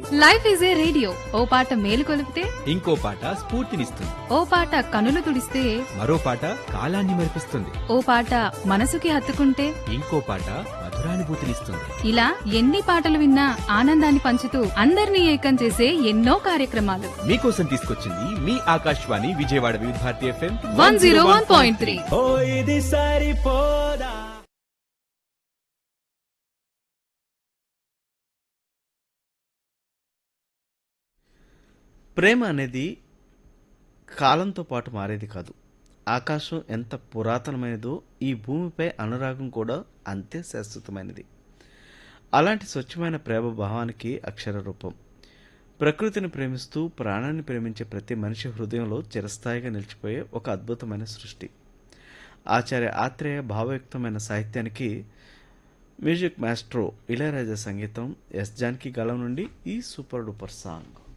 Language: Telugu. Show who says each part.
Speaker 1: లైఫ్ ఈజ్ ఏ రేడియో ఓ పాట మేలు కొలిపితే
Speaker 2: ఇంకో పాట స్ఫూర్తినిస్తుంది
Speaker 1: ఓ పాట కనులు తుడిస్తే
Speaker 2: మరో పాట కాలాన్ని మరిపిస్తుంది
Speaker 1: ఓ పాట మనసుకి హత్తుకుంటే
Speaker 2: ఇంకో పాట మధురానుభూతినిస్తుంది
Speaker 1: ఇలా ఎన్ని పాటలు విన్నా ఆనందాన్ని పంచుతూ అందరినీ ఏకం చేసే ఎన్నో కార్యక్రమాలు
Speaker 2: మీకోసం తీసుకొచ్చింది మీ Akashvani Vijayawada Vividh Bharati FM
Speaker 1: one zero one point three
Speaker 2: ఓ ఇది సరిపోదా
Speaker 3: ప్రేమ అనేది కాలంతో పాటు మారేది కాదు ఆకాశం ఎంత పురాతనమైనదో ఈ భూమిపై అనురాగం కూడా అంతే శాశ్వతమైనది అలాంటి స్వచ్ఛమైన ప్రేమ భావానికి అక్షర రూపం ప్రకృతిని ప్రేమిస్తూ ప్రాణాన్ని ప్రేమించే ప్రతి మనిషి హృదయంలో చిరస్థాయిగా నిలిచిపోయే ఒక అద్భుతమైన సృష్టి ఆచార్య ఆత్రేయ భావయుక్తమైన సాహిత్యానికి మ్యూజిక్ మాస్ట్రో ఇళయరాజా సంగీతం ఎస్ జానకి గళం నుండి ఈ సూపర్ డూపర్ సాంగ్